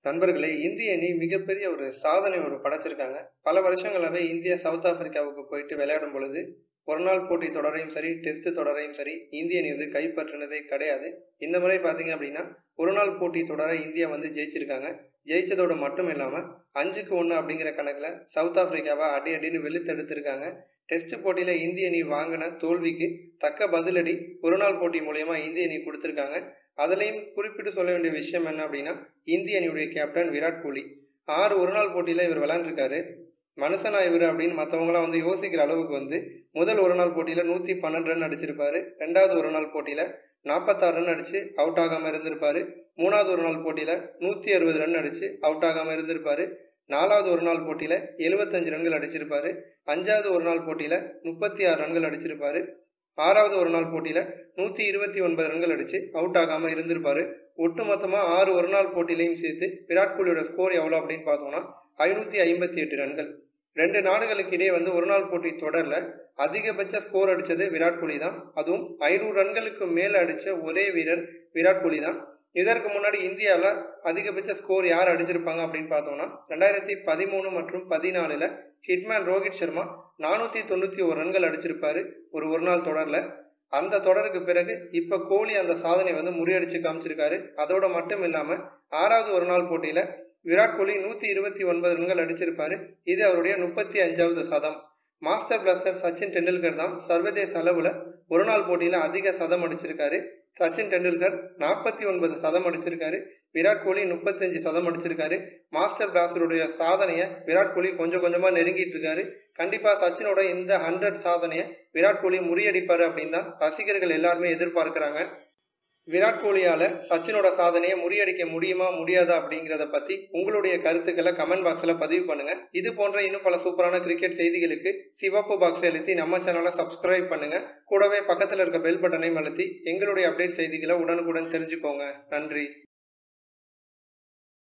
நண்பர்களே இந்திய அணி மிகப்பெரிய ஒரு சாதனை ஒரு படைச்சிருக்காங்க பல வருஷங்களாவே இந்தியா சவுத் ஆப்பிரிக்காவுக்கு போயிட்டு விளையாடும் பொழுது ஒரு நாள் போட்டி தொடரையும் சரி டெஸ்ட் தொடரையும் சரி இந்திய அணி வந்து கைப்பற்றினதே கிடையாது இந்த முறை பார்த்தீங்க அப்படின்னா ஒரு நாள் போட்டி தொடரை இந்தியா வந்து ஜெயிச்சிருக்காங்க ஜெயிச்சதோடு மட்டும் இல்லாமல் அஞ்சுக்கு ஒன்று அப்படிங்கிற கணக்கில் சவுத் ஆப்பிரிக்காவை அடி அடின்னு வெளுத்தெடுத்திருக்காங்க டெஸ்ட் போட்டியில் இந்திய அணி வாங்கின தோல்விக்கு தக்க பதிலடி ஒரு நாள் போட்டி மூலயமா இந்திய அணி கொடுத்துருக்காங்க அதுலேயும் குறிப்பிட்டு சொல்ல வேண்டிய விஷயம் என்ன அப்படின்னா இந்திய அணியுடைய கேப்டன் விராட் கோலி ஆறு ஒரு நாள் போட்டியில் இவர் விளாண்டுருக்காரு மனுஷனா இவர் அப்படின்னு மற்றவங்களாம் வந்து யோசிக்கிற அளவுக்கு வந்து முதல் ஒரு நாள் போட்டியில் நூற்றி பன்னெண்டு ரன் அடிச்சிருப்பாரு ரெண்டாவது ஒரு நாள் போட்டியில் நாற்பத்தாறு ரன் அடித்து அவுட் ஆகாமல் இருந்திருப்பாரு மூணாவது ஒரு நாள் போட்டியில் நூற்றி அறுபது ரன் அடித்து அவுட் ஆகாமல் இருந்திருப்பாரு நாலாவது ஒரு நாள் போட்டியில் எழுபத்தஞ்சு ரன்கள் அடிச்சிருப்பாரு அஞ்சாவது ஒரு நாள் போட்டியில் முப்பத்தி ஆறு ரன்கள் அடிச்சிருப்பாரு ஆறாவது ஒரு நாள் போட்டியில் நூற்றி இருபத்தி ஒன்பது ரன்கள் அடித்து அவுட் ஆகாமல் இருந்திருப்பாரு ஒட்டுமொத்தமாக ஆறு ஒரு நாள் போட்டியிலையும் சேர்த்து விராட் கோலியோட ஸ்கோர் எவ்வளோ அப்படின்னு பார்த்தோம்னா ஐநூற்றி ஐம்பத்தி எட்டு ரன்கள் ரெண்டு நாடுகளுக்கு இடையே வந்து ஒரு நாள் போட்டி தொடரில் அதிகபட்ச ஸ்கோர் அடித்தது விராட் கோலி தான் அதுவும் ஐநூறு ரன்களுக்கு மேலே அடித்த ஒரே வீரர் விராட் கோலி தான் இதற்கு முன்னாடி இந்தியாவில் அதிகபட்ச ஸ்கோர் யார் அடிச்சிருப்பாங்க அப்படின்னு பார்த்தோம்னா ரெண்டாயிரத்தி பதிமூணு மற்றும் பதினாலில் ஹிட்மேன் ரோஹித் சர்மா நானூற்றி தொண்ணூற்றி ஒரு ரன்கள் அடிச்சிருப்பாரு ஒரு ஒரு நாள் தொடரில் அந்த தொடருக்கு பிறகு இப்போ கோலி அந்த சாதனை வந்து முறியடிச்சு காமிச்சிருக்காரு அதோட மட்டும் இல்லாமல் ஆறாவது ஒரு நாள் போட்டியில் விராட் கோலி நூற்றி இருபத்தி ஒன்பது ரன்கள் அடிச்சிருப்பாரு இது அவருடைய முப்பத்தி அஞ்சாவது சதம் மாஸ்டர் பிளாஸ்டர் சச்சின் டெண்டுல்கர் தான் சர்வதேச அளவில் ஒரு நாள் போட்டியில் அதிக சதம் அடிச்சிருக்காரு சச்சின் டெண்டுல்கர் நாற்பத்தி ஒன்பது சதம் அடிச்சிருக்காரு விராட் கோலி முப்பத்தஞ்சு சதம் அடிச்சிருக்காரு மாஸ்டர் பிளாஸ்டருடைய சாதனையை விராட் கோலி கொஞ்சம் கொஞ்சமாக நெருங்கிட்டு இருக்காரு கண்டிப்பாக சச்சினோட இந்த ஹண்ட்ரட் சாதனையை விராட் கோலி முறியடிப்பார் அப்படின்னு தான் ரசிகர்கள் எல்லாருமே எதிர்பார்க்குறாங்க விராட் கோலியால் சச்சினோட சாதனையை முறியடிக்க முடியுமா முடியாதா அப்படிங்கிறத பற்றி உங்களுடைய கருத்துக்களை கமெண்ட் பாக்ஸில் பதிவு பண்ணுங்க இது போன்ற இன்னும் பல சூப்பரான கிரிக்கெட் செய்திகளுக்கு சிவப்பு பாக்ஸ் அழுத்தி நம்ம சேனலை சப்ஸ்கிரைப் பண்ணுங்க கூடவே பக்கத்தில் இருக்க பெல் பட்டனையும் அழுத்தி எங்களுடைய அப்டேட் செய்திகளை உடனுக்குடன் தெரிஞ்சுக்கோங்க நன்றி